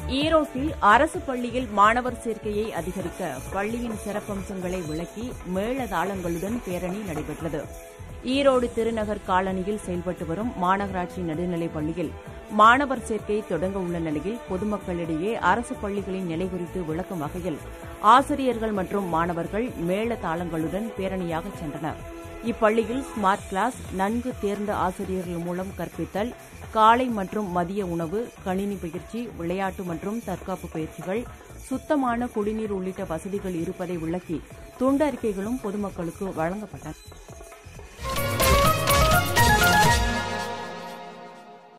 ஈரோட்டில் அரசு பள்ளியில் மாணவர் சேர்க்கையை அதிகரிக்க பள்ளியின் சிறப்பம்சங்களை விளக்கி மேளதாளங்களுடன் பேரணி நடைபெற்றது ஈரோடு திருநகர் காலனியில் செயல்பட்டு வரும் மாநகராட்சி நடுநிலைப் பள்ளியில் மாணவர் சேர்க்கை தொடங்க உள்ள நிலையில் பொதுமக்களிடையே அரசு பள்ளிகளின் நிலை குறித்து விளக்கும் வகையில் ஆசிரியர்கள் மற்றும் மாணவர்கள் மேளதாளங்களுடன் பேரணியாக சென்றனர் இப்பள்ளியில் ஸ்மார்ட் கிளாஸ் நன்கு தேர்ந்த ஆசிரியர்கள் மூலம் கற்பித்தல் காலை மற்றும் மதிய உணவு கணினி பயிற்சி விளையாட்டு மற்றும் தற்காப்பு பயிற்சிகள் சுத்தமான குடிநீர் உள்ளிட்ட வசதிகள் இருப்பதை விளக்கி துண்டறிக்கைகளும் பொதுமக்களுக்கு வழங்கப்பட்டன